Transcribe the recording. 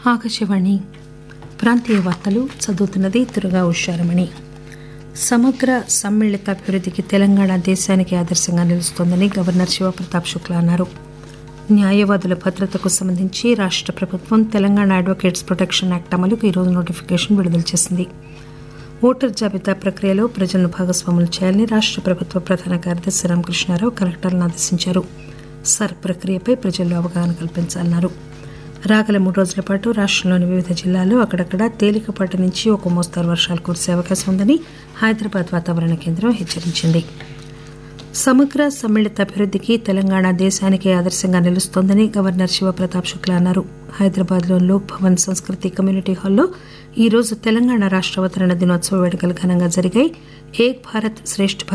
ఆకాశవాణి ప్రాంతీయ వార్తలు చదువుతున్నది దుర్గా ఉషారమణి సమగ్ర సమ్మిళిత అభివృద్ధికి తెలంగాణ దేశానికి ఆదర్శంగా నిలుస్తోందని గవర్నర్ శివప్రతాప్ శుక్లా అన్నారు న్యాయవాదుల భద్రతకు సంబంధించి రాష్ట ప్రభుత్వం తెలంగాణ అడ్వకేట్స్ ప్రొటెక్షన్ యాక్ట్ అమలుకు ఈరోజు నోటిఫికేషన్ విడుదల చేసింది ఓటర్ జాబితా ప్రక్రియలో ప్రజలను భాగస్వాములు చేయాలని రాష్ట ప్రభుత్వ ప్రధాన కార్యదర్శి రామకృష్ణారావు కలెక్టర్లను ఆదేశించారు సర్ ప్రక్రియపై ప్రజల్లో అవగాహన కల్పించాలన్నారు రాగల మూడు రోజుల పాటు రాష్టంలోని వివిధ జిల్లాల్లో అక్కడక్కడ తేలికపాటి నుంచి ఒక మోస్తరు వర్షాలు కురిసే అవకాశం ఉందని హైదరాబాద్ వాతావరణ కేంద్రం హెచ్చరించింది సమగ్ర సమ్మిళిత అభివృద్ధికి తెలంగాణ దేశానికి ఆదర్శంగా నిలుస్తోందని గవర్నర్ శివప్రతాప్ శుక్లా అన్నారు హైదరాబాద్లోని లోక్ భవన్ సంస్కృతి కమ్యూనిటీ హాల్లో ఈ రోజు తెలంగాణ రాష్ట అవతరణ దినోత్సవ వేడుకలు ఘనంగా జరిగాయి ఏక్ భారత్ శ్రేష్ఠ భారత్